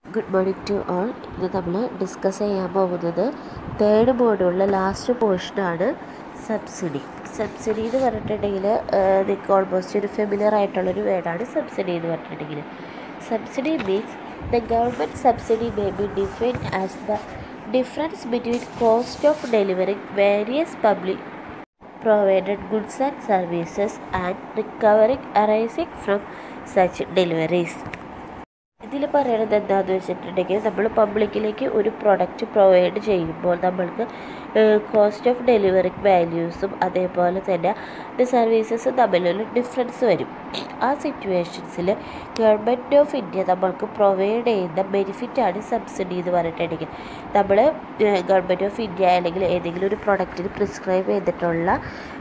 Good morning to all ഇന്ന് നമ്മൾ discuss ചെയ്യാൻ പോകുന്നത് തേർഡ് മോഡുള്ള ലാസ്റ്റ് പോർഷനാണ് സബ്സിഡി സബ്സിഡി എന്ന് പറഞ്ഞിട്ടുണ്ടെങ്കിൽ നിങ്ങൾക്ക് ഓൾമോസ്റ്റ് ഒരു ഫെമിലിയർ ആയിട്ടുള്ളൊരു വേർഡാണ് സബ്സിഡി എന്ന് പറഞ്ഞിട്ടുണ്ടെങ്കിൽ subsidy means the government subsidy may be defined as the difference between cost of delivering various public provided goods and services and recovering arising from such deliveries. ഇതിൽ പറയണത് എന്താണെന്ന് വെച്ചിട്ടുണ്ടെങ്കിൽ നമ്മൾ പബ്ലിക്കിലേക്ക് ഒരു പ്രൊഡക്റ്റ് പ്രൊവൈഡ് ചെയ്യുമ്പോൾ നമ്മൾക്ക് കോസ്റ്റ് ഓഫ് ഡെലിവറി വാല്യൂസും അതേപോലെ തന്നെ സർവീസസും തമ്മിലുള്ള ഡിഫറൻസ് വരും ആ സിറ്റുവേഷൻസിൽ ഗവൺമെൻറ് ഓഫ് ഇന്ത്യ നമ്മൾക്ക് പ്രൊവൈഡ് ചെയ്യുന്ന ബെനിഫിറ്റാണ് സബ്സിഡി എന്ന് പറഞ്ഞിട്ടുണ്ടെങ്കിൽ നമ്മൾ ഗവൺമെൻറ് ഓഫ് ഇന്ത്യ അല്ലെങ്കിൽ ഏതെങ്കിലും ഒരു പ്രൊഡക്റ്റിന് പ്രിസ്ക്രൈബ് ചെയ്തിട്ടുള്ള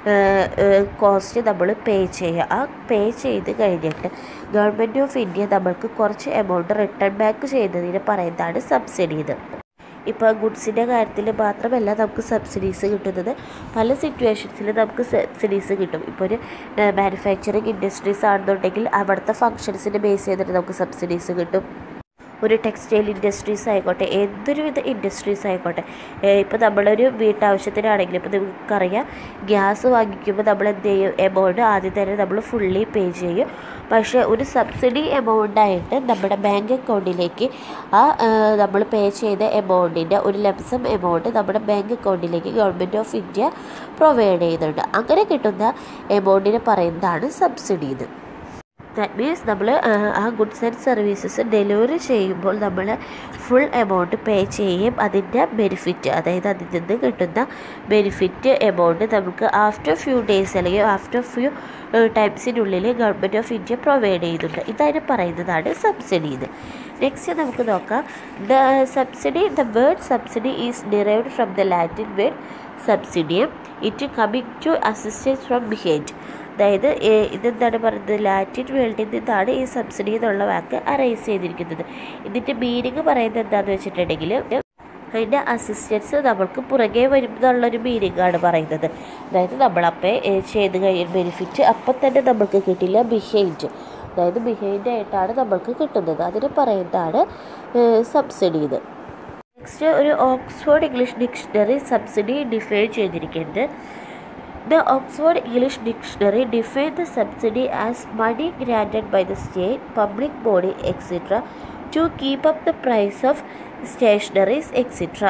കോസ്റ്റ് നമ്മൾ പേ ചെയ്യുക ആ പേ ചെയ്ത് കഴിഞ്ഞിട്ട് ഗവൺമെൻറ് ഓഫ് ഇന്ത്യ നമ്മൾക്ക് കുറച്ച് എമൗണ്ട് റിട്ടേൺ ബാക്ക് ചെയ്യുന്നതിന് പറയുന്നതാണ് സബ്സിഡി എന്ന് ഇപ്പോൾ ഗുഡ്സിൻ്റെ കാര്യത്തിൽ മാത്രമല്ല നമുക്ക് സബ്സിഡീസ് കിട്ടുന്നത് പല സിറ്റുവേഷൻസിൽ നമുക്ക് സബ്സിഡീസ് കിട്ടും ഇപ്പോൾ ഒരു മാനുഫാക്ചറിങ് ഇൻഡസ്ട്രീസ് ആണെന്നുണ്ടെങ്കിൽ അവിടുത്തെ ഫങ്ഷൻസിനെ ബേസ് ചെയ്തിട്ട് നമുക്ക് സബ്സിഡീസ് കിട്ടും ഒരു ടെക്സ്റ്റൈൽ ഇൻഡസ്ട്രീസ് ആയിക്കോട്ടെ എന്തൊരുവിധ ഇൻഡസ്ട്രീസ് ആയിക്കോട്ടെ ഇപ്പോൾ നമ്മളൊരു വീട്ടാവശ്യത്തിനാണെങ്കിൽ ഇപ്പോൾ നിങ്ങൾക്കറിയാം ഗ്യാസ് വാങ്ങിക്കുമ്പോൾ നമ്മൾ എന്ത് ചെയ്യും എമൗണ്ട് ആദ്യം തന്നെ നമ്മൾ ഫുള്ളി പേ ചെയ്യും പക്ഷേ ഒരു സബ്സിഡി എമൗണ്ടായിട്ട് നമ്മുടെ ബാങ്ക് അക്കൗണ്ടിലേക്ക് ആ നമ്മൾ പേ ചെയ്ത എമൗണ്ടിൻ്റെ ഒരു ലംസം എമൗണ്ട് നമ്മുടെ ബാങ്ക് അക്കൗണ്ടിലേക്ക് ഗവൺമെൻറ് ഓഫ് ഇന്ത്യ പ്രൊവൈഡ് ചെയ്യുന്നുണ്ട് അങ്ങനെ കിട്ടുന്ന എമൗണ്ടിനെ പറയുന്നതാണ് സബ്സിഡി എന്ന് ദാറ്റ് മീൻസ് നമ്മൾ ആ ഗുഡ്സ് ആൻഡ് സർവീസസ് ഡെലിവറി ചെയ്യുമ്പോൾ നമ്മൾ ഫുൾ എമൗണ്ട് പേ ചെയ്യും അതിൻ്റെ ബെനിഫിറ്റ് അതായത് അതിൽ നിന്ന് കിട്ടുന്ന ബെനിഫിറ്റ് എമൗണ്ട് നമുക്ക് ആഫ്റ്റർ ഫ്യൂ ഡേയ്സ് അല്ലെങ്കിൽ ആഫ്റ്റർ ഫ്യൂ ടൈംസിനുള്ളിൽ ഗവൺമെൻറ് ഓഫ് ഇന്ത്യ പ്രൊവൈഡ് ചെയ്യുന്നുണ്ട് ഇതതിന് പറയുന്നതാണ് സബ്സിഡി എന്ന് നെക്സ്റ്റ് നമുക്ക് നോക്കാം the subsidy the word subsidy is derived from the Latin word subsidium it coming to assistance from behind അതായത് ഇതെന്താണ് പറയുന്നത് ലാറ്റിൻ വേൾഡിൽ നിന്നാണ് ഈ സബ്സിഡി എന്നുള്ള വാക്ക് അറൈസ് ചെയ്തിരിക്കുന്നത് ഇതിൻ്റെ മീനിങ് പറയുന്നത് എന്താണെന്ന് വെച്ചിട്ടുണ്ടെങ്കിൽ അതിൻ്റെ അസിസ്റ്റൻസ് നമ്മൾക്ക് പുറകെ വരും എന്നുള്ളൊരു മീനിങ്ങാണ് പറയുന്നത് അതായത് നമ്മളപ്പോൾ ചെയ്ത് കഴിയുന്ന ബെനിഫിറ്റ് അപ്പം തന്നെ നമ്മൾക്ക് കിട്ടില്ല ബിഹൈൻഡ് അതായത് ബിഹൈൻഡ് ആയിട്ടാണ് നമ്മൾക്ക് കിട്ടുന്നത് അതിന് പറയുന്നതാണ് സബ്സിഡി എന്ന് നെക്സ്റ്റ് ഒരു Oxford English dictionary subsidy define ചെയ്തിരിക്കുന്നത് The Oxford English Dictionary defines the subsidy as money granted by the state, public body, etc. to keep up the price of stationaries, etc.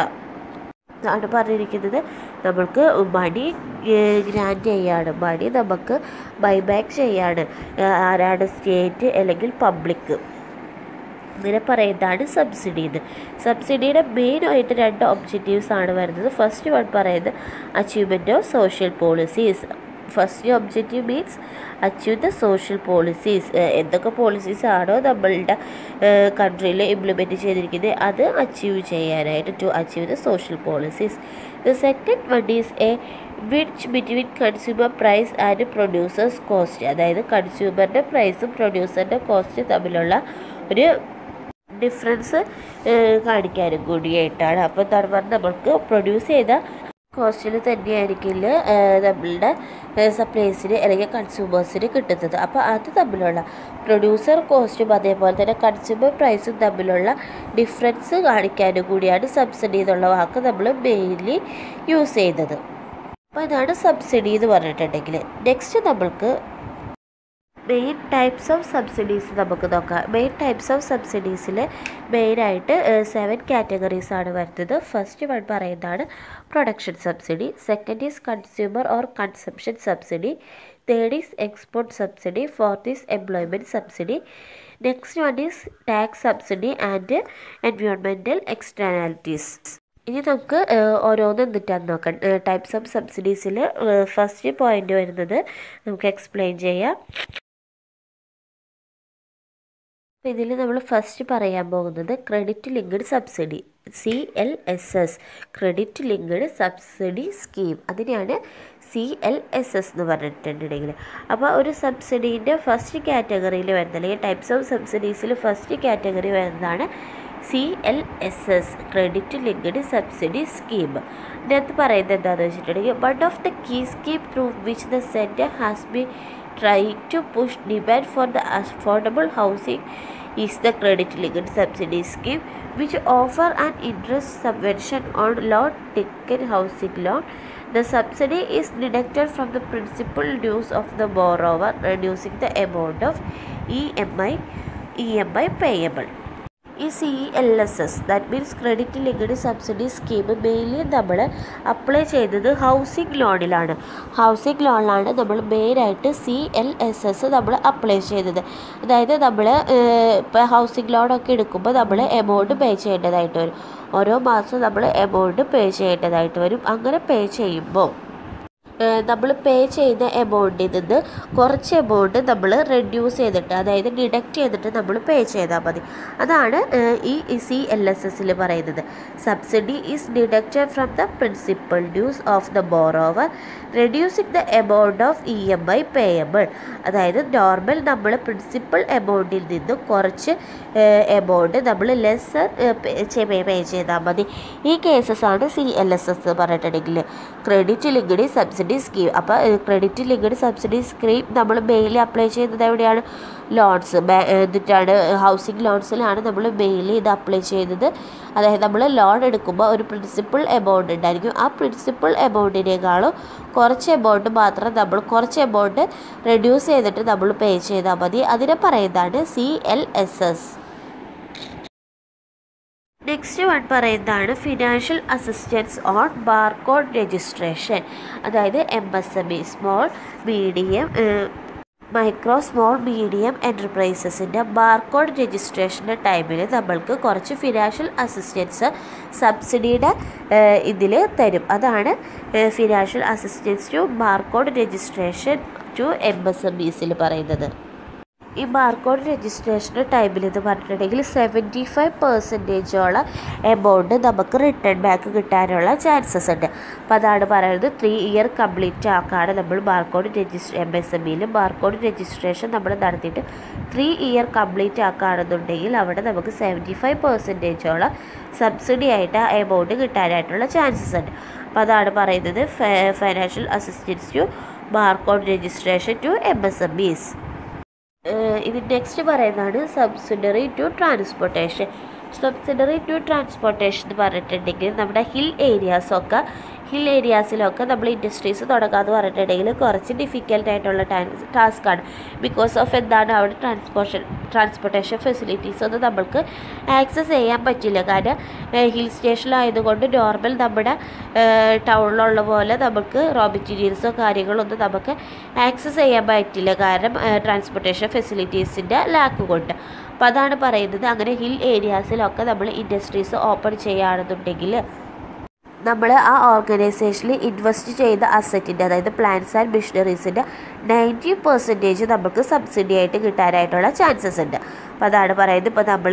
ആണ് പറഞ്ഞിരിക്കുന്നത് നമ്മൾക്ക് മണി grand ചെയ്യാണ് മണി നമുക്ക് buyback ചെയ്യാണ് ആരാണ് state അല്ലെങ്കിൽ public ഇങ്ങനെ പറയുന്നതാണ് സബ്സിഡി എന്ന് സബ്സിഡിയുടെ മെയിനായിട്ട് രണ്ട് ഒബ്ജക്റ്റീവ്സ് ആണ് വരുന്നത് ഫസ്റ്റ് വൺ പറയുന്നത് achievement of social policies first objective means achieve the social policies എന്തൊക്കെ പോളിസീസ് ആണോ നമ്മളുടെ കൺട്രിയിൽ ഇംപ്ലിമെൻറ്റ് ചെയ്തിരിക്കുന്നത് അത് അച്ചീവ് ചെയ്യാനായിട്ട് to achieve the social policies the second one is a wedge between consumer price and producers cost അതായത് കൺസ്യൂമറിൻ്റെ പ്രൈസും പ്രൊഡ്യൂസറിൻ്റെ കോസ്റ്റ് തമ്മിലുള്ള ഒരു ഡിഫറൻസ് കാണിക്കാനും കൂടിയായിട്ടാണ് അപ്പോൾ എന്താണ് പറഞ്ഞാൽ നമ്മൾക്ക് പ്രൊഡ്യൂസ് ചെയ്ത കോസ്റ്റിൽ തന്നെയായിരിക്കില്ല നമ്മളുടെ സപ്ലൈസിന് അല്ലെങ്കിൽ കൺസ്യൂമേഴ്സിന് കിട്ടുന്നത് അപ്പോൾ അത് തമ്മിലുള്ള പ്രൊഡ്യൂസർ കോസ്റ്റും അതേപോലെ തന്നെ കൺസ്യൂമർ പ്രൈസും തമ്മിലുള്ള ഡിഫറൻസ് കാണിക്കാനും കൂടിയാണ് സബ്സിഡി എന്നുള്ള വാക്ക് നമ്മൾ മെയിൻലി യൂസ് ചെയ്യുന്നത് അപ്പോൾ ഇതാണ് സബ്സിഡി എന്ന് പറഞ്ഞിട്ടുണ്ടെങ്കിൽ നെക്സ്റ്റ് നമ്മൾക്ക് മെയിൻ ടൈപ്സ് ഓഫ് സബ്സിഡീസ് നമുക്ക് നോക്കാം മെയിൻ ടൈപ്സ് ഓഫ് സബ്സിഡീസിൽ മെയിനായിട്ട് സെവൻ കാറ്റഗറീസ് ആണ് വരുന്നത് ഫസ്റ്റ് വൺ പറയുന്നതാണ് production subsidy second is consumer or consumption subsidy third is export subsidy fourth is employment subsidy next one is tax subsidy and environmental externalities ഇനി നമുക്ക് ഓരോന്ന് എന്നിട്ടാന്ന് നോക്കാം types of സബ്സിഡീസിൽ ഫസ്റ്റ് പോയിന്റ് വരുന്നത് നമുക്ക് എക്സ്പ്ലെയിൻ ചെയ്യാം അപ്പോൾ ഇതിൽ നമ്മൾ ഫസ്റ്റ് പറയാൻ പോകുന്നത് credit linked subsidy C L S S credit linked subsidy scheme അതിനെയാണ് സി എൽ എസ് എസ് എന്ന് പറഞ്ഞിട്ടുണ്ടെങ്കിൽ അപ്പോൾ ഒരു സബ്സിഡീൻ്റെ ഫസ്റ്റ് കാറ്റഗറിയിൽ വരുന്നത് അല്ലെങ്കിൽ ടൈപ്സ് ഓഫ് സബ്സിഡീസിൽ ഫസ്റ്റ് കാറ്റഗറി വരുന്നതാണ് സി L S S credit linked subsidy scheme ഇതിനകത്ത് പറയുന്നത് എന്താണെന്ന് വെച്ചിട്ടുണ്ടെങ്കിൽ one of the key scheme through which the centre has be trying to push demand for the affordable housing is the credit linked subsidy scheme which offer and interest subvention on loan ticket housing loan The subsidy is deducted from the principal dues of the borrower, reducing the amount of EMI, EMI payable. ഈ C L S S that means credit linked subsidy scheme mainly നമ്മൾ apply ചെയ്തത് housing ലോണിലാണ് housing ലോണിലാണ് നമ്മൾ മെയിനായിട്ട് C L S S നമ്മൾ apply ചെയ്തത് അതായത് നമ്മൾ ഇപ്പോൾ ഹൗസിംഗ് ലോണൊക്കെ എടുക്കുമ്പോൾ നമ്മൾ എമൗണ്ട് പേ ചെയ്യേണ്ടതായിട്ട് വരും ഓരോ മാസം നമ്മൾ എമൗണ്ട് പേ ചെയ്യേണ്ടതായിട്ട് വരും അങ്ങനെ പേ ചെയ്യുമ്പോൾ നമ്മൾ പേ ചെയ്യുന്ന എമൗണ്ടിൽ നിന്ന് കുറച്ച് എമൗണ്ട് നമ്മൾ റെഡ്യൂസ് ചെയ്തിട്ട് അതായത് ഡിഡക്റ്റ് ചെയ്തിട്ട് നമ്മൾ പേ ചെയ്താൽ മതി അതാണ് ഈ സി എൽ എസ് എസിൽ പറയുന്നത് subsidy is deducted from the principal dues of the borrower reducing the amount of E M I payable അതായത് നോർമൽ നമ്മൾ പ്രിൻസിപ്പൽ എമൗണ്ടിൽ നിന്ന് കുറച്ച് എമൗണ്ട് നമ്മൾ ലെസ്സർ പേ ചെയ്താൽ മതി ഈ കേസസ് ആണ് സി എൽ എസ് എസ് പറഞ്ഞിട്ടുണ്ടെങ്കിൽ ക്രെഡിറ്റ് ലിങ്ക്ഡ് സബ്സിഡി സ്കീം അപ്പോൾ ക്രെഡിറ്റ് ലിങ്ക്ഡ് സബ്സിഡി സ്കീം നമ്മൾ മെയിലി അപ്ലൈ ചെയ്യുന്നത് എവിടെയാണ് ലോൺസ് എന്നിട്ടാണ് ഹൗസിംഗ് ലോൺസിലാണ് നമ്മൾ മെയിലി ഇത് അപ്ലൈ ചെയ്യുന്നത് അതായത് നമ്മൾ ലോൺ എടുക്കുമ്പോൾ ഒരു പ്രിൻസിപ്പൽ എമൗണ്ട് ഉണ്ടായിരിക്കും ആ പ്രിൻസിപ്പൽ എമൗണ്ടിനേക്കാളും കുറച്ച് എമൗണ്ട് മാത്രം നമ്മൾ കുറച്ച് എമൗണ്ട് റെഡ്യൂസ് ചെയ്തിട്ട് നമ്മൾ പേ ചെയ്താൽ മതി അതിനെ പറയുന്നതാണ് C L S S next one പറയുന്നതാണ് financial assistance on barcode registration അതായത് M S M E small medium micro small medium എൻ്റർപ്രൈസസിൻ്റെ ബാർകോഡ് രജിസ്ട്രേഷൻ്റെ ടൈമിൽ നമ്മൾക്ക് കുറച്ച് ഫിനാൻഷ്യൽ അസിസ്റ്റൻസ് സബ്സിഡിയുടെ ഇതിൽ തരും അതാണ് financial assistance to barcode registration to M S M ഇസിൽ പറയുന്നത് ഈ ബാർകോഡ് രജിസ്ട്രേഷൻ്റെ ടൈമിൽ എന്ന് പറഞ്ഞിട്ടുണ്ടെങ്കിൽ സെവൻറ്റി ഫൈവ് പെർസെൻറ്റേജോളം എമൗണ്ട് നമുക്ക് റിട്ടേൺ ബാക്ക് കിട്ടാനുള്ള ചാൻസസ് ഉണ്ട് അപ്പോൾ അതാണ് പറയുന്നത് ത്രീ ഇയർ കംപ്ലീറ്റ് ആക്കാണ് നമ്മൾ barcode register M S M ഇയിൽ ബാർകോഡ് രജിസ്ട്രേഷൻ നമ്മൾ നടത്തിയിട്ട് ത്രീ ഇയർ കംപ്ലീറ്റ് ആക്കുകയാണെന്നുണ്ടെങ്കിൽ അവിടെ നമുക്ക് സെവൻറ്റി ഫൈവ് പെർസെൻറ്റേജോളം സബ്സിഡി ആയിട്ട് ആ എമൗണ്ട് കിട്ടാനായിട്ടുള്ള ചാൻസസ് ഉണ്ട് അപ്പോൾ അതാണ് പറയുന്നത് financial assistance to barcode registration to M S M ഇസ് ഇത് നെക്സ്റ്റ് പറയുന്നതാണ് subsidiary to transportation subsidiary to transportation എന്ന് പറഞ്ഞിട്ടുണ്ടെങ്കിൽ നമ്മുടെ ഹിൽ ഏരിയാസൊക്കെ ഹിൽ ഏരിയാസിലൊക്കെ നമ്മൾ ഇൻഡസ്ട്രീസ് തുടങ്ങാമെന്ന് പറഞ്ഞിട്ടുണ്ടെങ്കിൽ കുറച്ച് ഡിഫിക്കൽട്ട് ആയിട്ടുള്ള ടാസ്ക്കാണ് ബിക്കോസ് ഓഫ് എന്താണ് അവിടെ ട്രാൻസ്പോർട്ടേഷൻ ട്രാൻസ്പോർട്ടേഷൻ ഫെസിലിറ്റീസ് ഒന്നും നമ്മൾക്ക് ആക്സസ് ചെയ്യാൻ പറ്റില്ല കാരണം ഹിൽ സ്റ്റേഷനിലായതുകൊണ്ട് നോർമൽ നമ്മുടെ ടൗണിലുള്ള പോലെ നമുക്ക് റോ മെറ്റീരിയൽസോ കാര്യങ്ങളൊന്നും നമുക്ക് ആക്സസ് ചെയ്യാൻ പറ്റില്ല കാരണം ട്രാൻസ്പോർട്ടേഷൻ ഫെസിലിറ്റീസിൻ്റെ ലാക്ക് കൊണ്ട് അപ്പോൾ അതാണ് പറയുന്നത് അങ്ങനെ ഹിൽ ഏരിയാസിലൊക്കെ നമ്മൾ ഇൻഡസ്ട്രീസ് ഓപ്പൺ ചെയ്യുകയാണെന്നുണ്ടെങ്കിൽ നമ്മൾ ആ ഓർഗനൈസേഷനിൽ ഇൻവെസ്റ്റ് ചെയ്ത അസറ്റിൻ്റെ അതായത് പ്ലാന്റ്സ് ആൻഡ് മിഷനറീസിൻ്റെ നയൻറ്റി പെർസെൻറ്റേജ് നമുക്ക് സബ്സിഡി ആയിട്ട് കിട്ടാനായിട്ടുള്ള ചാൻസസ് ഉണ്ട് അപ്പോൾ അതാണ് പറയുന്നത് ഇപ്പോൾ നമ്മൾ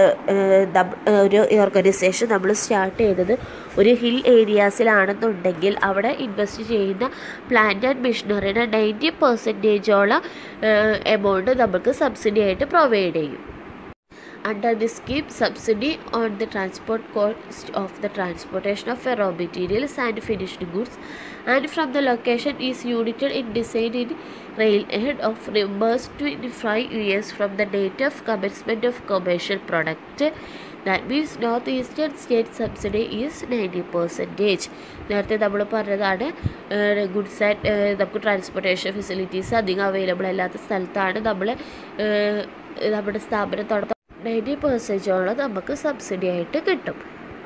ഒരു ഓർഗനൈസേഷൻ നമ്മൾ സ്റ്റാർട്ട് ചെയ്തത് ഒരു ഹിൽ ഏരിയാസിലാണെന്നുണ്ടെങ്കിൽ അവിടെ ഇൻവെസ്റ്റ് ചെയ്യുന്ന പ്ലാന്റ് ആൻഡ് മിഷനറിയുടെ നയൻറ്റി പെർസെൻറ്റേജോളം എമൗണ്ട് നമുക്ക് സബ്സിഡി ആയിട്ട് പ്രൊവൈഡ് ചെയ്യും under the scheme subsidy on the transport cost of the transportation of raw materials and finished goods and from the location is united in design in railhead of reimbursed 25 years from the date of commencement of commercial product that means north eastern state subsidy is ninety percentage നേരത്തെ നമ്മൾ പറഞ്ഞതാണ് goods and നമുക്ക് transportation facilities അധികം available അല്ലാത്ത സ്ഥലത്താണ് നമ്മൾ നമ്മുടെ സ്ഥാപനം തുടക്കം നയൻറ്റി പെർസെൻറ്റേജോളം നമുക്ക് സബ്സിഡി ആയിട്ട് കിട്ടും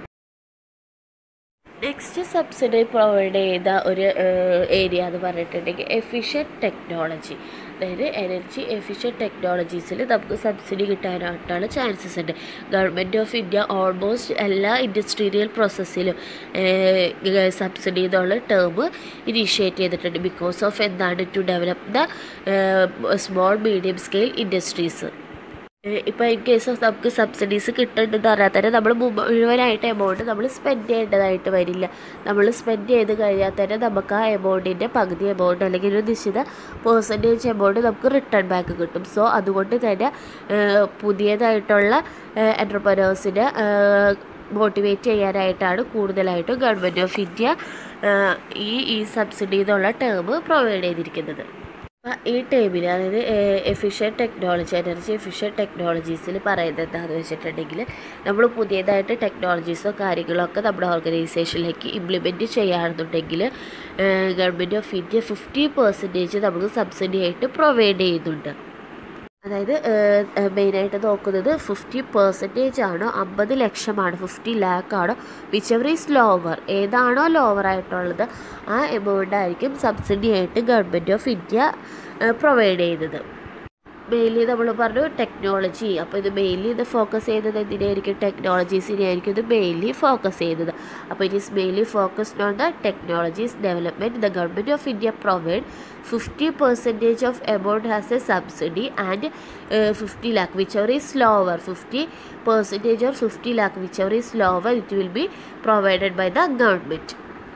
നെക്സ്റ്റ് സബ്സിഡി പ്രൊവൈഡ് ചെയ്ത ഒരു ഏരിയ എന്ന് പറഞ്ഞിട്ടുണ്ടെങ്കിൽ എഫിഷ്യൻറ്റ് ടെക്നോളജി അതായത് എനർജി എഫിഷ്യൻറ്റ് ടെക്നോളജീസിൽ നമുക്ക് സബ്സിഡി കിട്ടാനായിട്ടാണ് ചാൻസസ് ഉണ്ട് ഗവൺമെൻറ് ഓഫ് ഇന്ത്യ ഓൾമോസ്റ്റ് എല്ലാ ഇൻഡസ്ട്രീരിയൽ പ്രോസസ്സിലും സബ്സിഡി എന്നുള്ള ടേം ഇനീഷ്യേറ്റ് ചെയ്തിട്ടുണ്ട് ബിക്കോസ് ഓഫ് എന്താണ് to develop the small medium scale industries ഇപ്പോൾ ഇൻ കേസ് ഓഫ് നമുക്ക് സബ്സിഡീസ് കിട്ടുന്നുണ്ടെന്ന് പറഞ്ഞാൽ തന്നെ നമ്മൾ മുഴുവനായിട്ട് എമൗണ്ട് നമ്മൾ സ്പെൻഡ് ചെയ്യേണ്ടതായിട്ട് വരില്ല നമ്മൾ സ്പെൻഡ് ചെയ്ത് കഴിഞ്ഞാൽ തന്നെ നമുക്ക് ആ എമൗണ്ടിൻ്റെ പകുതി എമൗണ്ട് അല്ലെങ്കിൽ ഒരു നിശ്ചിത പേഴ്സൻറ്റേജ് എമൗണ്ട് നമുക്ക് റിട്ടേൺ ബാക്ക് കിട്ടും സോ അതുകൊണ്ട് തന്നെ പുതിയതായിട്ടുള്ള എൻ്റർപ്രനേഴ്സിനെ മോട്ടിവേറ്റ് ചെയ്യാനായിട്ടാണ് കൂടുതലായിട്ടും ഗവൺമെൻറ് ഓഫ് ഇന്ത്യ ഈ ഈ സബ്സിഡി എന്നുള്ള ടേം പ്രൊവൈഡ് ചെയ്തിരിക്കുന്നത് അപ്പം ഈ ടേബിൾ അതായത് എഫിഷ്യൻ ടെക്നോളജി എനർജി എഫിഷ്യൻ ടെക്നോളജീസിൽ പറയുന്നത് എന്താണെന്ന് വെച്ചിട്ടുണ്ടെങ്കിൽ നമ്മൾ പുതിയതായിട്ട് ടെക്നോളജീസോ കാര്യങ്ങളോ ഒക്കെ നമ്മുടെ ഓർഗനൈസേഷനിലേക്ക് ഇംപ്ലിമെൻറ്റ് ചെയ്യുകയാണെന്നുണ്ടെങ്കിൽ government of India fifty percentage നമുക്ക് സബ്സിഡി ആയിട്ട് പ്രൊവൈഡ് ചെയ്യുന്നുണ്ട് അതായത് മെയിനായിട്ട് നോക്കുന്നത് ഫിഫ്റ്റി പെർസെൻറ്റേജ് ആണോ അമ്പത് ലക്ഷമാണോ ഫിഫ്റ്റി ലാക്ക് ആണോ വിച്ച് എവർ ഈസ് ലോവർ ഏതാണോ ലോവർ ആയിട്ടുള്ളത് ആ എമൗണ്ട് ആയിരിക്കും സബ്സിഡി ആയിട്ട് ഗവൺമെൻറ് ഓഫ് ഇന്ത്യ പ്രൊവൈഡ് ചെയ്യുന്നത് മെയിൻലി നമ്മൾ പറഞ്ഞു ടെക്നോളജി അപ്പോൾ ഇത് മെയിൻലി ഇത് ഫോക്കസ് ചെയ്യുന്നത് എന്തിനായിരിക്കും ടെക്നോളജീസിനെ ആയിരിക്കും ഇത് മെയിൻലി ഫോക്കസ് ചെയ്യുന്നത് അപ്പോൾ it is mainly focused on the technologies development the government of India provide fifty percentage of amount has a subsidy and fifty lakh whichever is lower fifty percentage or fifty lakh whichever is lower it will be provided by the government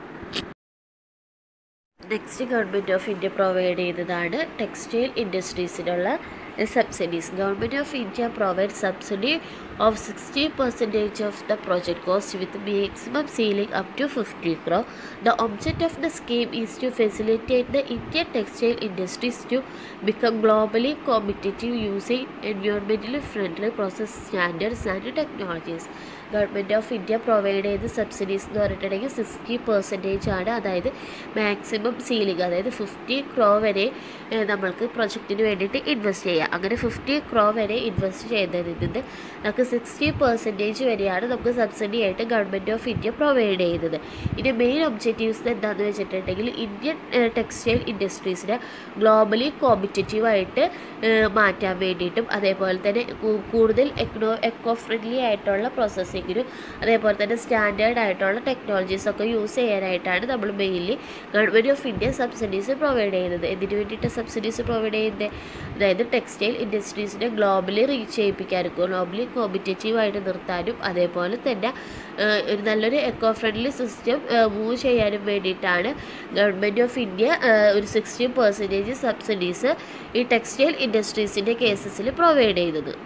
next government of India provide ചെയ്യുന്നതാണ് textile ഇൻഡസ്ട്രീസിനുള്ള subsidies government of India provide subsidy of sixty percentage of the project cost with maximum ceiling up to fifty crore the object of the scheme is to facilitate the Indian textile industries to become globally competitive using environmentally friendly process standards and technologies government of India provide ചെയ്ത subsidies എന്ന് പറഞ്ഞിട്ടുണ്ടെങ്കിൽ sixty percentage ആണ് അതായത് maximum ceiling അതായത് fifty crore വരെ നമ്മൾക്ക് പ്രൊജക്റ്റിന് വേണ്ടിയിട്ട് invest ചെയ്യാം അങ്ങനെ ഫിഫ്റ്റി ക്രോ വരെ ഇൻവെസ്റ്റ് ചെയ്യുന്നതിൽ നിന്ന് നമുക്ക് സിക്സ്റ്റി പെർസെൻറ്റേജ് വരെയാണ് നമുക്ക് സബ്സിഡി ആയിട്ട് ഗവൺമെൻറ് ഓഫ് ഇന്ത്യ പ്രൊവൈഡ് ചെയ്യുന്നത് ഇതിൻ്റെ മെയിൻ ഒബ്ജക്റ്റീവ്സ് എന്താണെന്ന് വെച്ചിട്ടുണ്ടെങ്കിൽ ഇന്ത്യൻ ടെക്സ്റ്റൈൽ ഇൻഡസ്ട്രീസിനെ ഗ്ലോബലി കോമ്പറ്റേറ്റീവ് ആയിട്ട് മാറ്റാൻ വേണ്ടിയിട്ടും അതേപോലെ തന്നെ കൂടുതൽ എക്കണോ എക്കോ ഫ്രണ്ട്ലി ആയിട്ടുള്ള പ്രോസസ്സിങ്ങിനും അതേപോലെ തന്നെ സ്റ്റാൻഡേർഡ് ആയിട്ടുള്ള ടെക്നോളജീസ് ഒക്കെ യൂസ് ചെയ്യാനായിട്ടാണ് നമ്മൾ mainly government of India subsidies provide ചെയ്യുന്നത് എന്തിനു വേണ്ടിയിട്ട് സബ്സിഡീസ് പ്രൊവൈഡ് ചെയ്യുന്നത് അതായത് ടെക്സ്റ്റൈൽ ഇൻഡസ്ട്രീസിനെ ഗ്ലോബലി റീച്ച് ചെയ്യിപ്പിക്കാനും ഗ്ലോബലി കോമ്പറ്റേറ്റീവ് ആയിട്ട് നിർത്താനും അതേപോലെ തന്നെ ഒരു നല്ലൊരു എക്കോ ഫ്രണ്ട്ലി സിസ്റ്റം മൂവ് ചെയ്യാനും വേണ്ടിയിട്ടാണ് ഗവൺമെൻറ് ഓഫ് ഇന്ത്യ ഒരു സിക്സ്റ്റി പെർസെൻറ്റേജ് സബ്സിഡീസ് ഈ ടെക്സ്റ്റൈൽ ഇൻഡസ്ട്രീസിൻ്റെ കേസസിൽ പ്രൊവൈഡ് ചെയ്യുന്നത്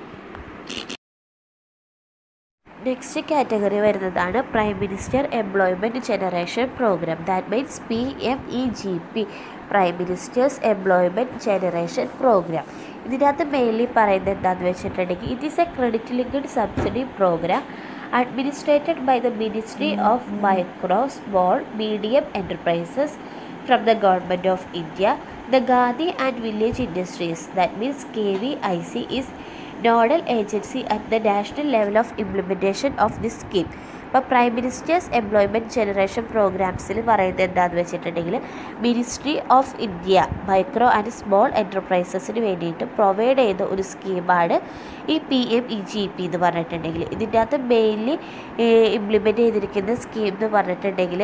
നെക്സ്റ്റ് കാറ്റഗറി വരുന്നതാണ് prime minister employment generation programme that means P M E G P prime minister's employment generation programme ഇതിനകത്ത് mainly പറയുന്നത് എന്താണെന്ന് വെച്ചിട്ടുണ്ടെങ്കിൽ it is a credit linked subsidy programme administered by the ministry of micro small medium enterprises from the government of India the Gandhi and village industries that means K V I C is nodal agency at the national level of implementation of this scheme ഇപ്പോൾ prime minister's employment generation പ്രോഗ്രാംസിൽ പറയുന്നത് എന്താണെന്ന് വെച്ചിട്ടുണ്ടെങ്കിൽ ministry of India micro and small എൻ്റർപ്രൈസസിന് വേണ്ടിയിട്ട് provide ചെയ്ത ഒരു സ്കീമാണ് ഈ P M E G P എന്ന് പറഞ്ഞിട്ടുണ്ടെങ്കിൽ ഇതിൻ്റെ അകത്ത് മെയിൻലി ഇംപ്ലിമെൻറ്റ് ചെയ്തിരിക്കുന്ന സ്കീം എന്ന് പറഞ്ഞിട്ടുണ്ടെങ്കിൽ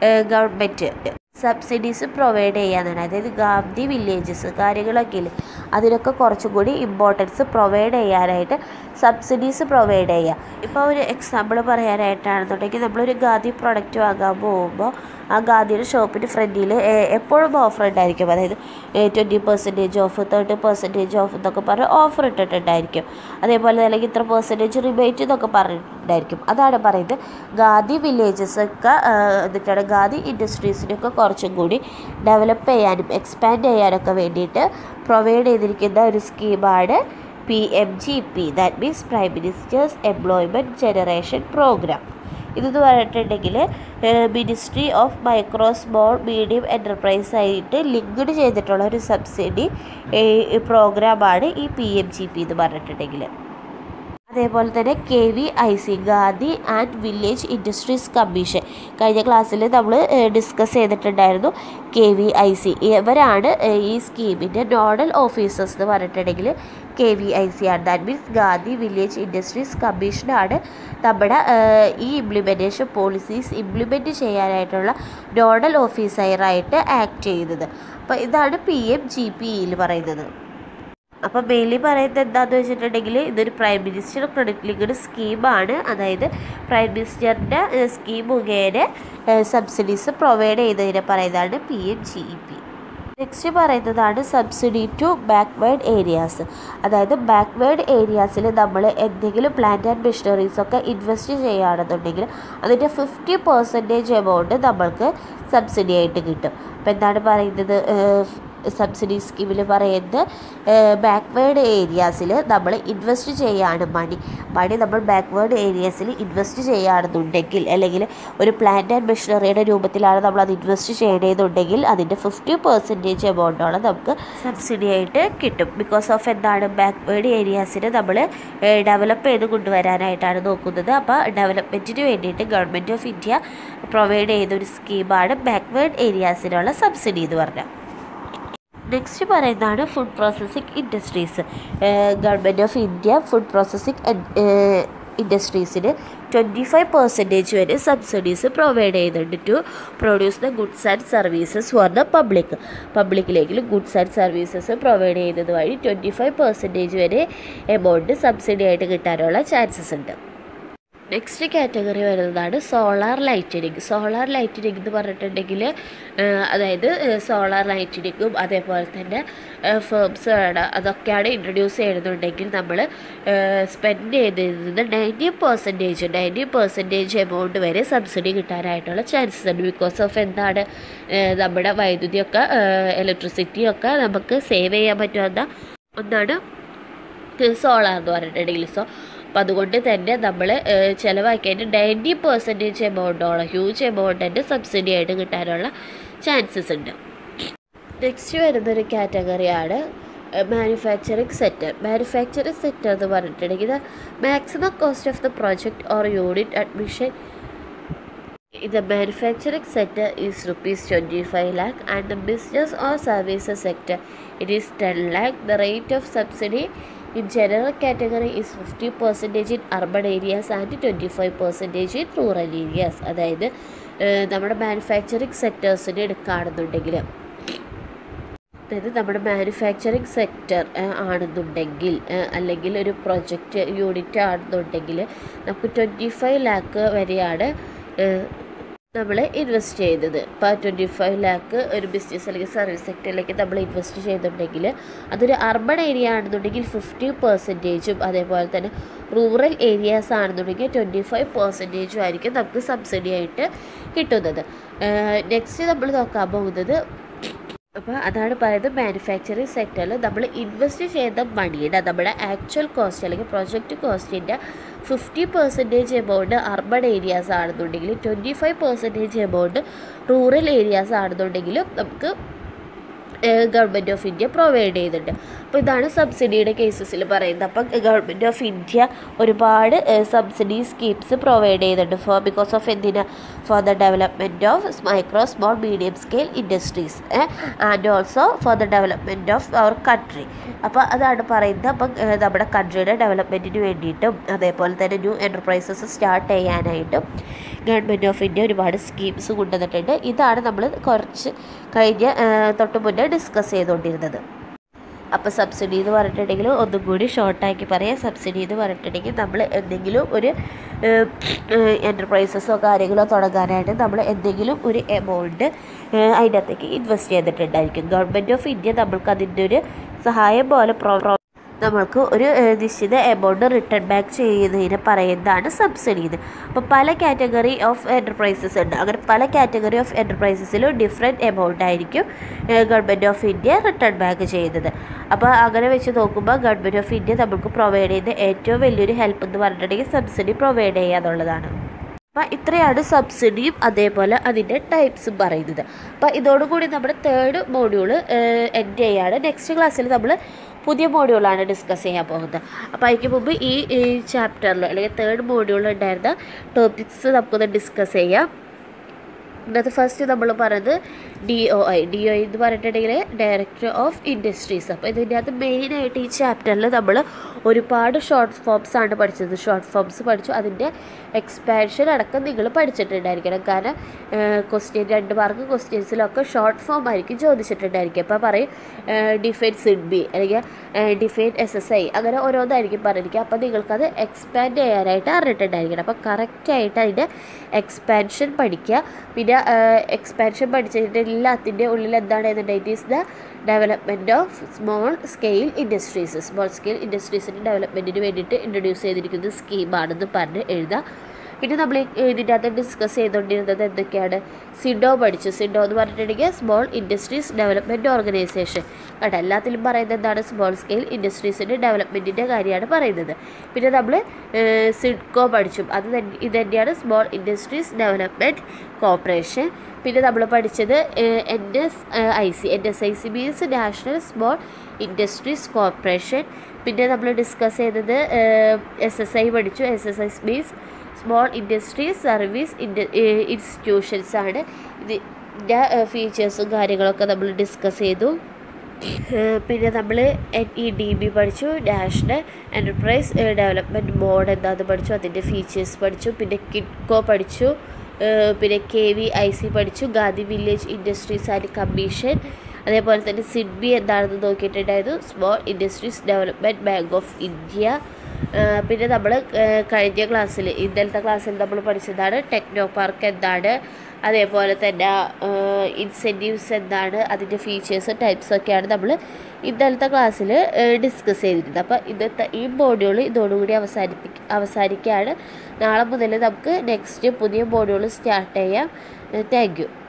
ഗവൺമെൻറ് സബ്സിഡീസ് പ്രൊവൈഡ് ചെയ്യാന്നാണ് അതായത് ഗാന്ധി വില്ലേജസ് കാര്യങ്ങളൊക്കെ ഇല്ലേ അതിനൊക്കെ കുറച്ചും കൂടി ഇമ്പോർട്ടൻസ് പ്രൊവൈഡ് ചെയ്യാനായിട്ട് സബ്സിഡീസ് പ്രൊവൈഡ് ചെയ്യുക ഇപ്പോൾ ഒരു എക്സാമ്പിൾ പറയാനായിട്ടാണെന്നുണ്ടെങ്കിൽ നമ്മളൊരു ഗാന്ധി പ്രൊഡക്റ്റ് വാങ്ങാൻ പോകുമ്പോൾ ആ ഗാന്ധിയുടെ ഷോപ്പിൻ്റെ ഫ്രണ്ടിൽ എപ്പോഴും ഓഫർ ഉണ്ടായിരിക്കും അതായത് twenty percentage off thirty percentage off എന്നൊക്കെ പറഞ്ഞ് ഓഫർ ഇട്ടിട്ടുണ്ടായിരിക്കും അതേപോലെ അല്ലെങ്കിൽ ഇത്ര പെർസെൻറ്റേജ് റിബേറ്റ് എന്നൊക്കെ പറഞ്ഞിട്ടുണ്ടായിരിക്കും അതാണ് പറയുന്നത് ഗാന്ധി വില്ലേജസ് ഒക്കെ എന്നിട്ടാണ് ഗാന്ധി ഇൻഡസ്ട്രീസിനൊക്കെ കുറച്ചും കൂടി ഡെവലപ്പ് ചെയ്യാനും എക്സ്പാൻഡ് ചെയ്യാനൊക്കെ വേണ്ടിയിട്ട് പ്രൊവൈഡ് ചെയ്തിരിക്കുന്ന ഒരു സ്കീമാണ് P M G P that means prime minister's employment generation programme ഇതെന്ന് പറഞ്ഞിട്ടുണ്ടെങ്കിൽ ministry of micro small medium enterprise ആയിട്ട് ലിങ്ക്ഡ് ചെയ്തിട്ടുള്ള ഒരു സബ്സിഡി പ്രോഗ്രാമാണ് ഈ പി എം ജി പി എന്ന് പറഞ്ഞിട്ടുണ്ടെങ്കിൽ അതേപോലെ തന്നെ K V I C Gandhi and village industries commission കഴിഞ്ഞ ക്ലാസ്സിൽ നമ്മൾ ഡിസ്കസ് ചെയ്തിട്ടുണ്ടായിരുന്നു കെ വി ഐ സി ഇവരാണ് ഈ സ്കീമിൻ്റെ നോഡൽ ഓഫീസേഴ്സ് എന്ന് പറഞ്ഞിട്ടുണ്ടെങ്കിൽ കെ വി ഐ സി ആണ് that means Gandhi village industries കമ്മീഷനാണ് നമ്മുടെ ഈ ഇംപ്ലിമെൻറ്റേഷൻ പോളിസീസ് ഇംപ്ലിമെൻറ്റ് ചെയ്യാനായിട്ടുള്ള നോഡൽ ഓഫീസറായിട്ട് ആക്ട് ചെയ്യുന്നത് അപ്പോൾ ഇതാണ് പി എം ജി പിയിൽ പറയുന്നത് അപ്പോൾ മെയിൻലി പറയുന്നത് എന്താണെന്ന് വെച്ചിട്ടുണ്ടെങ്കിൽ ഇതൊരു പ്രൈം മിനിസ്റ്റർ ക്രെഡിറ്റ് ലിങ്ക്ഡ് സ്കീമാണ് അതായത് പ്രൈം മിനിസ്റ്ററിൻ്റെ സ്കീം മുഖേന സബ്സിഡീസ് പ്രൊവൈഡ് ചെയ്തതിനെ പറയുന്നതാണ് P M G E P next പറയുന്നതാണ് സബ്സിഡി ടു ബാക്ക്വേർഡ് ഏരിയാസ് അതായത് ബാക്ക്വേർഡ് ഏരിയാസിൽ നമ്മൾ എന്തെങ്കിലും പ്ലാന്റ് ആൻഡ് മെഷീനറീസ് ഒക്കെ ഇൻവെസ്റ്റ് ചെയ്യുകയാണെന്നുണ്ടെങ്കിൽ അതിൻ്റെ ഫിഫ്റ്റി പെർസെൻറ്റേജ് എമൗണ്ട് നമ്മൾക്ക് സബ്സിഡി ആയിട്ട് കിട്ടും അപ്പോൾ എന്താണ് പറയുന്നത് സബ്സിഡി സ്കീമിൽ പറയുന്നത് ബാക്ക്വേർഡ് ഏരിയാസിൽ നമ്മൾ ഇൻവെസ്റ്റ് ചെയ്യാണ് മണി മണി നമ്മൾ ബാക്ക്വേർഡ് ഏരിയാസിൽ ഇൻവെസ്റ്റ് ചെയ്യുകയാണെന്നുണ്ടെങ്കിൽ അല്ലെങ്കിൽ ഒരു പ്ലാന്റ് ആൻഡ് മെഷീനറിയുടെ രൂപത്തിലാണ് നമ്മൾ അത് ഇൻവെസ്റ്റ് ചെയ്യണമെന്നുണ്ടെങ്കിൽ അതിൻ്റെ ഫിഫ്റ്റി പെർസെൻറ്റേജ് എമൗണ്ടോളം നമുക്ക് സബ്സിഡി ആയിട്ട് കിട്ടും ബിക്കോസ് ഓഫ് എന്താണ് ബാക്ക്വേർഡ് ഏരിയാസിന് നമ്മൾ ഡെവലപ്പ് ചെയ്ത് കൊണ്ടുവരാനായിട്ടാണ് നോക്കുന്നത് അപ്പോൾ ഡെവലപ്മെൻറ്റിന് വേണ്ടിയിട്ട് ഗവൺമെൻറ് ഓഫ് ഇന്ത്യ പ്രൊവൈഡ് ചെയ്ത ഒരു സ്കീമാണ് ബാക്ക്വേർഡ് ഏരിയാസിനുള്ള സബ്സിഡി എന്ന് പറഞ്ഞാൽ നെക്സ്റ്റ് പറയുന്നതാണ് food processing industries government of India food processing ഇൻഡസ്ട്രീസിന് ട്വൻറ്റി ഫൈവ് പെർസെൻറ്റേജ് വരെ സബ്സിഡീസ് പ്രൊവൈഡ് ചെയ്യുന്നുണ്ട് to produce the goods and services for the public പബ്ലിക്കിലേക്ക് ഗുഡ്സ് ആൻഡ് സർവീസസ് പ്രൊവൈഡ് ചെയ്യുന്നത് വഴി ട്വൻറ്റി ഫൈവ് പെർസെൻറ്റേജ് വരെ എമൗണ്ട് സബ്സിഡി ആയിട്ട് കിട്ടാനുള്ള chances ഉണ്ട് നെക്സ്റ്റ് കാറ്റഗറി വരുന്നതാണ് സോളാർ ലൈറ്റനിങ് സോളാർ ലൈറ്റനിങ് എന്ന് പറഞ്ഞിട്ടുണ്ടെങ്കിൽ അതായത് സോളാർ ലൈറ്റനിങ്ങും അതേപോലെ തന്നെ ഫേംസ് ആണ് അതൊക്കെയാണ് ഇൻട്രൊഡ്യൂസ് ചെയ്യുന്നുണ്ടെങ്കിൽ നമ്മൾ സ്പെൻഡ് ചെയ്തിരുന്നത് ninety percentage ninety percentage amount വരെ സബ്സിഡി കിട്ടാനായിട്ടുള്ള ചാൻസസ് ഉണ്ട് ബിക്കോസ് ഓഫ് എന്താണ് നമ്മുടെ വൈദ്യുതിയൊക്കെ ഇലക്ട്രിസിറ്റിയൊക്കെ നമുക്ക് സേവ് ചെയ്യാൻ പറ്റുന്ന ഒന്നാണ് സോളാർ എന്ന് പറഞ്ഞിട്ടുണ്ടെങ്കിൽ സോ അപ്പോൾ അതുകൊണ്ട് തന്നെ നമ്മൾ ചിലവാക്കിയതിൻ്റെ നയൻറ്റി പെർസെൻറ്റേജ് എമൗണ്ടോളം ഹ്യൂജ് എമൗണ്ട് തന്നെ സബ്സിഡി ആയിട്ട് കിട്ടാനുള്ള ചാൻസസ് ഉണ്ട് നെക്സ്റ്റ് വരുന്നൊരു കാറ്റഗറിയാണ് മാനുഫാക്ചറിങ് സെക്ടർ മാനുഫാക്ചറിങ് സെക്ടർ എന്ന് പറഞ്ഞിട്ടുണ്ടെങ്കിൽ maximum cost of the project or unit admission The manufacturing sector is rupees 25 lakh and the business or services sector it is 10 lakh. The rate of subsidy in general category is 50 percentage in urban areas and 25 percentage in rural areas. അതായത് നമ്മുടെ manufacturing സെക്ടേഴ്സിനെ എടുക്കുകയാണെന്നുണ്ടെങ്കിൽ അതായത് നമ്മുടെ manufacturing sector ആണെന്നുണ്ടെങ്കിൽ അല്ലെങ്കിൽ ഒരു project unit ആണെന്നുണ്ടെങ്കിൽ നമുക്ക് ട്വൻറ്റി ഫൈവ് ലാക്ക് വരെയാണ് നമ്മൾ ഇൻവെസ്റ്റ് ചെയ്യുന്നത് ഇപ്പോൾ ട്വൻറ്റി ഫൈവ് ലാക്ക് ഒരു ബിസിനസ് അല്ലെങ്കിൽ സർവീസ് സെക്ടറിലേക്ക് നമ്മൾ ഇൻവെസ്റ്റ് ചെയ്യുന്നുണ്ടെങ്കിൽ അതൊരു അർബൺ ഏരിയ ആണെന്നുണ്ടെങ്കിൽ ഫിഫ്റ്റി പെർസെൻറ്റേജും അതേപോലെ തന്നെ റൂറൽ ഏരിയാസ് ആണെന്നുണ്ടെങ്കിൽ ട്വൻറ്റി ഫൈവ് പെർസെൻറ്റേജും ആയിരിക്കും നമുക്ക് സബ്സിഡി ആയിട്ട് കിട്ടുന്നത് നെക്സ്റ്റ് നമ്മൾ നോക്കാൻ പോകുന്നത് അപ്പോൾ അതാണ് പറയുന്നത് മാനുഫാക്ചറിങ് സെക്ടറിൽ നമ്മൾ ഇൻവെസ്റ്റ് ചെയ്യുന്ന മണിയുടെ നമ്മുടെ ആക്ച്വൽ കോസ്റ്റ് അല്ലെങ്കിൽ പ്രൊജക്റ്റ് കോസ്റ്റിൻ്റെ fifty percentage amount urban areas ആണെന്നുണ്ടെങ്കിൽ twenty five percentage amount rural areas ആണെന്നുണ്ടെങ്കിലും നമുക്ക് ഗവൺമെൻറ് ഓഫ് ഇന്ത്യ പ്രൊവൈഡ് ചെയ്യുന്നുണ്ട് അപ്പോൾ ഇതാണ് സബ്സിഡിയുടെ കേസസിൽ പറയുന്നത് അപ്പം ഗവൺമെൻറ് ഓഫ് ഇന്ത്യ ഒരുപാട് സബ്സിഡി സ്കീംസ് പ്രൊവൈഡ് ചെയ്യുന്നുണ്ട് ഫോർ ബിക്കോസ് ഓഫ് എന്തിനാ for the development of micro small medium scale industries and also for the development of our country അപ്പോൾ അതാണ് പറയുന്നത് അപ്പം നമ്മുടെ കൺട്രിയുടെ ഡെവലപ്മെൻറ്റിന് വേണ്ടിയിട്ടും അതേപോലെ തന്നെ ന്യൂ എൻ്റർപ്രൈസസ് സ്റ്റാർട്ട് ചെയ്യാനായിട്ടും ഗവൺമെൻറ് ഓഫ് ഇന്ത്യ ഒരുപാട് സ്കീംസ് കൊണ്ടുവന്നിട്ടുണ്ട് ഇതാണ് നമ്മൾ കുറച്ച് കഴിഞ്ഞ തൊട്ട് മുന്നേ ഡിസ്കസ് ചെയ്തുകൊണ്ടിരുന്നത് അപ്പോൾ സബ്സിഡി എന്ന് പറഞ്ഞിട്ടുണ്ടെങ്കിൽ ഒന്നും കൂടി ഷോർട്ടാക്കി പറയാം സബ്സിഡി എന്ന് പറഞ്ഞിട്ടുണ്ടെങ്കിൽ നമ്മൾ എന്തെങ്കിലും ഒരു എൻ്റർപ്രൈസസോ കാര്യങ്ങളോ തുടങ്ങാനായിട്ട് നമ്മൾ എന്തെങ്കിലും ഒരു എമൗണ്ട് അതിൻ്റെ അകത്തേക്ക് ഇൻവെസ്റ്റ് ചെയ്തിട്ടുണ്ടായിരിക്കും ഗവൺമെൻറ് ഓഫ് ഇന്ത്യ നമ്മൾക്ക് അതിൻ്റെ ഒരു സഹായം പോലെ പ്രോ നമ്മൾക്ക് ഒരു നിശ്ചിത എമൗണ്ട് റിട്ടേൺ ബാക്ക് ചെയ്യുന്നതിന് പറയുന്നതാണ് സബ്സിഡി എന്ന് അപ്പോൾ പല കാറ്റഗറി ഓഫ് എൻ്റർപ്രൈസസ് ഉണ്ട് അങ്ങനെ പല കാറ്റഗറി ഓഫ് എൻ്റർപ്രൈസസിലും ഡിഫറെൻറ്റ് എമൗണ്ട് ആയിരിക്കും government of India return back ചെയ്യുന്നത് അപ്പോൾ അങ്ങനെ വെച്ച് നോക്കുമ്പോൾ ഗവൺമെൻറ് ഓഫ് ഇന്ത്യ നമുക്ക് പ്രൊവൈഡ് ചെയ്യുന്ന ഏറ്റവും വലിയൊരു ഹെൽപ്പ് എന്ന് പറഞ്ഞിട്ടുണ്ടെങ്കിൽ സബ്സിഡി പ്രൊവൈഡ് ചെയ്യുക എന്നുള്ളതാണ് അപ്പോൾ ഇത്രയാണ് സബ്സിഡിയും അതേപോലെ അതിൻ്റെ ടൈപ്സും പറയുന്നത് അപ്പോൾ ഇതോടുകൂടി നമ്മുടെ തേർഡ് മോഡ്യൂൾ എൻഡ് ചെയ്യാണ് നെക്സ്റ്റ് ക്ലാസ്സിൽ നമ്മൾ പുതിയ മോഡ്യൂളാണ് ഡിസ്കസ് ചെയ്യാൻ പോകുന്നത് അപ്പോൾ അതിന് മുമ്പ് ഈ ചാപ്റ്ററിൽ അല്ലെങ്കിൽ തേർഡ് മോഡ്യൂളിൽ ഉണ്ടായിരുന്ന ടോപ്പിക്സ് നമുക്കൊന്ന് ഡിസ്കസ് ചെയ്യാം ഇതിനകത്ത് ഫസ്റ്റ് നമ്മൾ പറയുന്നത് D O I D O I എന്ന് പറഞ്ഞിട്ടുണ്ടെങ്കിൽ ഡയറക്ടർ ഓഫ് ഇൻഡസ്ട്രീസ് അപ്പോൾ ഇതിൻ്റെ അകത്ത് മെയിനായിട്ട് ഈ ചാപ്റ്ററിൽ നമ്മൾ ഒരുപാട് ഷോർട്ട് ഫോംസ് ആണ് പഠിച്ചത് ഷോർട്ട് ഫോംസ് പഠിച്ചു അതിൻ്റെ എക്സ്പാൻഷൻ അടക്കം നിങ്ങൾ പഠിച്ചിട്ടുണ്ടായിരിക്കണം കാരണം ക്വസ്റ്റ്യൻ രണ്ട് മാർക്ക് ക്വസ്റ്റ്യൻസിലൊക്കെ ഷോർട്ട് ഫോം ആയിരിക്കും ചോദിച്ചിട്ടുണ്ടായിരിക്കും അപ്പോൾ പറയും ഡിഫൈൻ സിഡ് ബി അല്ലെങ്കിൽ ഡിഫൈൻ എസ് എസ് ഐ അങ്ങനെ ഓരോന്നായിരിക്കും പറഞ്ഞിരിക്കുക അപ്പോൾ നിങ്ങൾക്കത് എക്സ്പാൻഡ് ചെയ്യാനായിട്ട് അറിഞ്ഞിട്ടുണ്ടായിരിക്കണം അപ്പോൾ കറക്റ്റായിട്ട് അതിൻ്റെ എക്സ്പാൻഷൻ പഠിക്കുക പിന്നെ എക്സ്പാൻഷൻ പഠിച്ചിട്ട് എല്ലാത്തിൻ്റെ ഉള്ളിൽ എന്താണ് എന്നുണ്ടെങ്കിൽ is the development of small scale industries small scale ഇൻഡസ്ട്രീസിൻ്റെ ഡെവലപ്മെൻറ്റിന് വേണ്ടിയിട്ട് ഇൻട്രൊഡ്യൂസ് ചെയ്തിരിക്കുന്ന സ്കീമാണെന്ന് പറഞ്ഞ് എഴുതാം പിന്നെ നമ്മൾ ഇതിൻ്റെ അകത്ത് ഡിസ്കസ് ചെയ്തുകൊണ്ടിരുന്നത് എന്തൊക്കെയാണ് സിഡോ പഠിച്ചു സിഡോ എന്ന് പറഞ്ഞിട്ടുണ്ടെങ്കിൽ സ്മോൾ ഇൻഡസ്ട്രീസ് ഡെവലപ്മെൻറ്റ് ഓർഗനൈസേഷൻ കേട്ടോ എല്ലാത്തിലും പറയുന്നത് എന്താണ് സ്മോൾ സ്കെയിൽ ഇൻഡസ്ട്രീസിൻ്റെ ഡെവലപ്മെൻറ്റിൻ്റെ കാര്യമാണ് പറയുന്നത് പിന്നെ നമ്മൾ സിഡ്കോ പഠിച്ചു അത് തന്നെ ഇത് തന്നെയാണ് സ്മോൾ ഇൻഡസ്ട്രീസ് ഡെവലപ്മെൻറ്റ് കോർപ്പറേഷൻ പിന്നെ നമ്മൾ പഠിച്ചത് N S I C N S I C means national small industries corporation പിന്നെ നമ്മൾ ഡിസ്കസ് ചെയ്തത് എസ് എസ് ഐ പഠിച്ചു S S I means small industries service institutions ആണ് ഇതിൻ്റെ ഫീച്ചേഴ്സും കാര്യങ്ങളൊക്കെ നമ്മൾ ഡിസ്കസ് ചെയ്തു പിന്നെ നമ്മൾ എൻ ഇ ഡി ബി പഠിച്ചു നാഷണൽ എൻ്റർപ്രൈസ് ഡെവലപ്മെൻറ്റ് ബോർഡ് എന്താണെന്ന് പഠിച്ചു അതിൻ്റെ ഫീച്ചേഴ്സ് പഠിച്ചു പിന്നെ കിഡ്കോ പഠിച്ചു പിന്നെ കെ വി ഐ സി പഠിച്ചു Gandhi village industries and commission അതേപോലെ തന്നെ സിഡ്ബി എന്താണെന്ന് നോക്കിയിട്ടുണ്ടായിരുന്നു small industries development bank of India പിന്നെ നമ്മൾ കഴിഞ്ഞ ക്ലാസ്സിൽ ഇന്നലത്തെ ക്ലാസ്സിൽ നമ്മൾ പഠിച്ചതാണ് ടെക്നോ പാർക്ക് എന്താണ് അതേപോലെ തന്നെ ഇൻസെൻറ്റീവ്സ് എന്താണ് അതിൻ്റെ ഫീച്ചേഴ്സ് ടൈപ്സ് ഒക്കെയാണ് നമ്മൾ ഇന്നലത്തെ ക്ലാസ്സിൽ ഡിസ്കസ് ചെയ്തിരുന്നത് അപ്പോൾ ഇന്നത്തെ ഈ മോഡ്യൂൾ ഇതോടുകൂടി അവസാനിപ്പി അവസാനിക്കുകയാണ് നാളെ മുതൽ നമുക്ക് നെക്സ്റ്റ് പുതിയ മോഡ്യൂൾ സ്റ്റാർട്ട് ചെയ്യാം താങ്ക് യു